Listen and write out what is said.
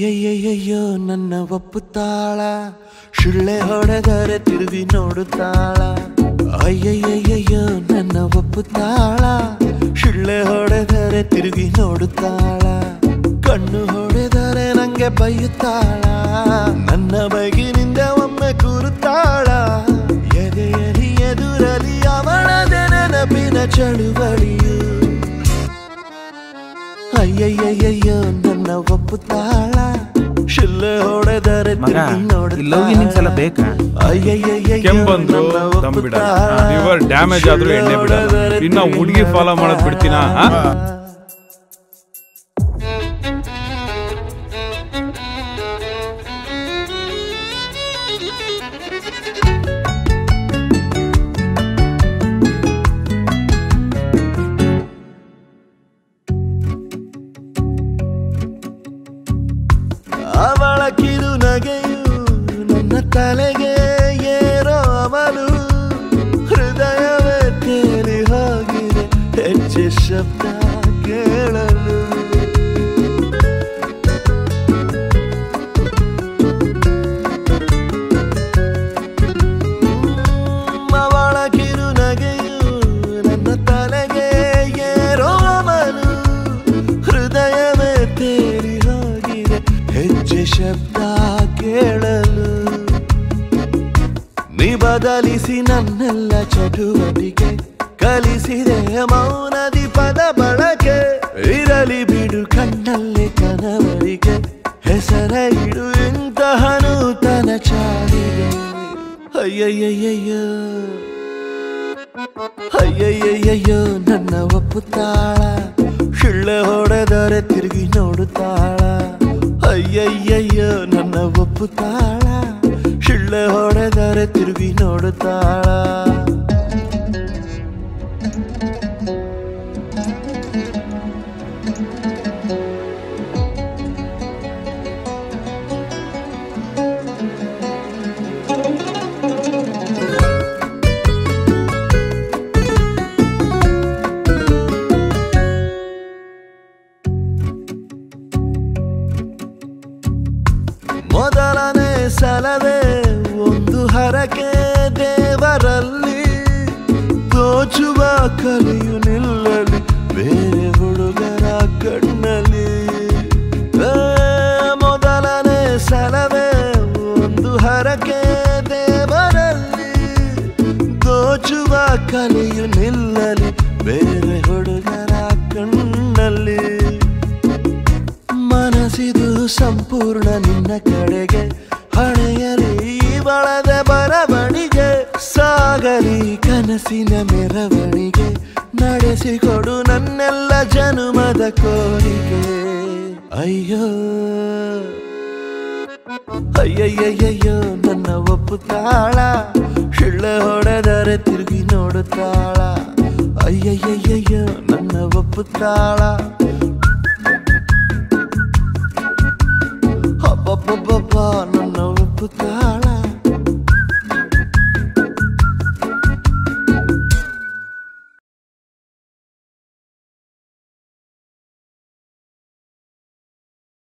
ಅಯ್ಯಯ್ಯಯ್ಯಯ್ಯೋ ನನ್ನ ಒಪ್ಪುತ್ತಾಳ ಶಿಳ್ಳೆ ಹೊಡೆದರೆ ತಿರುಗಿ ನೋಡುತ್ತಾಳ ಅಯ್ಯಯ್ಯಯ್ಯಯ್ಯೋ ನನ್ನ ಒಪ್ಪುತ್ತಾಳ ಶಿಳ್ಳೆ ಹೊಡೆದರೆ ತಿರುಗಿ ನೋಡುತ್ತಾಳ ಕಣ್ಣು ಹೊಡೆದರೆ ನಂಗೆ ಬೈಯುತ್ತಾಳ ನನ್ನ ಬೈಗಿನಿಂದ ಒಮ್ಮೆ ಕೂರುತ್ತಾಳ ಎದೆಯಲಿ ಎದುರಲಿ ಅವಳದೆ ನೆನಪಿನ ಚಳುವಳಿಯು ಅಯ್ಯಯ್ಯಯ್ಯಯ್ಯೋ ನನ್ನ ಒಪ್ಪುತ್ತಾಳ ಶಿಲ್ಲೆ ಹೊಡೆದರೆ ಮಗ ತಿರುಗಿ ಈ ಲವ್ ಇನ್ನಿಂಗ್ಸ್ ಎಲ್ಲ ಬೇಕಾ ಅಯ್ಯಯ್ಯಯ್ಯಯ್ಯೋ ಕೆಂಬಂದ್ರು ನನ್ನ ದಮ್ ಬಿಡಲ್ಲ ಒಪ್ಪುತ್ತಾಳ. ಲಿವರ್ ಡ್ಯಾಮೇಜ್ ಆದ್ರೂ ಎಣ್ಣೆ ಬಿಡಲ್ಲ ಹೊಡೆದರೆ ಇನ್ನ ಹುಡುಗಿ ಫಾಲೋ ಮಾಡೋದ್ ಬಿಡ್ತೀನಾ ಆ? ಅವಳ ಕಿರು ನಗೆಯು ನನ್ನ ತಲೆಗೆ ಏರೋ ಅವಳು ಹೃದಯವೇ ತೇಲಿ ಹೋಗಿದೆ ಹೆಚ್ಚು ಶಬ್ದ ಕೇಳಲು ಅವಳ ಕಿರು ನಗೆಯು ನನ್ನ ತಲೆಗೆ ಏರೋ ಅವಳು ಹೃದಯವೇ ತೇರಿ ಹೋಗಿದೆ ಹೆಜ್ಜೆ ಶಬ್ದ ಕೇಳಲು ನೀ ಬದಲಿಸಿ ನನ್ನೆಲ್ಲ ಚಟುವಟಿಕೆ ಕಲಿಸಿದೆ ಮೌನದಿ ಪದ ಬಳಕೆ ಇರಲಿ ಬಿಡು ಕಣ್ಣಲ್ಲಿ ಕನವರಿಕೆ ಹೆಸರ ಇಡು ಇಂತಹ ನೂತನ ಚಾಳಿಗೆ ಅಯ್ಯಯ್ಯಯ್ಯಯ್ಯೋ ಅಯ್ಯಯ್ಯಯ್ಯಯ್ಯೋ ನನ್ನ ಒಪ್ಪುತ್ತಾಳ ಶಿಳ್ಳೆ ಹೊಡೆದರೆ ತಿರುಗಿ ನೋಡುತ್ತಾಳ ಅಯ್ಯಯ್ಯಯ್ಯೋ ನನ್ನ ಒಪ್ಪುತ್ತಾಳ ಶಿಳ್ಳೆ ಹೊಡೆದರೆ ತಿರುಗಿ ನೋಡುತ್ತಾಳ ಮೊದಲನೇ ಸಲವೇ ಒಂದು ಹರಕೆ ದೇವರಲ್ಲಿ ದೋಚುವ ಕಲಿಯು ನಿಲ್ಲಲಿ ಬೇರೆ ಹುಡುಗರ ಕಣ್ಣಲ್ಲಿ ಏ, ಮೊದಲನೇ ಸಲವೇ ಒಂದು ಹರಕೆ ದೇವರಲ್ಲಿ ದೋಚುವ ಕಲಿಯು ನಿಲ್ಲಲಿ ಬೇರೆ ಹುಡುಗರ ಕಣ್ಣಲ್ಲಿ ಮನಸ್ಸಿದು ಸಂಪೂರ್ಣ ನಿನ್ನ ಕಡೆಗೆ ಹಣೆಯಲಿ ಬಳದ ಬರವಣಿಗೆ ಸಾಗಲಿ ಕನಸಿನ ಮೆರವಣಿಗೆ ನಡೆಸಿಕೊಡು ನನ್ನೆಲ್ಲ ಜನುಮದ ಕೋರಿಕೆ ಅಯ್ಯೋ ಅಯ್ಯಯ್ಯಯ್ಯಯ್ಯೋ ನನ್ನ ಒಪ್ಪುತ್ತಾಳ ಶಿಳ್ಳೆ ಹೊಡೆದರೆ ತಿರುಗಿ ನೋಡುತ್ತಾಳ ಅಯ್ಯಯ್ಯಯ್ಯಯ್ಯೋ ನನ್ನ ಒಪ್ಪುತ್ತಾಳ ಅಬ್ಬಬ್ಬಬ್ಬ ನನ್ನ ಒಪ್ಪುತ್ತಾಳ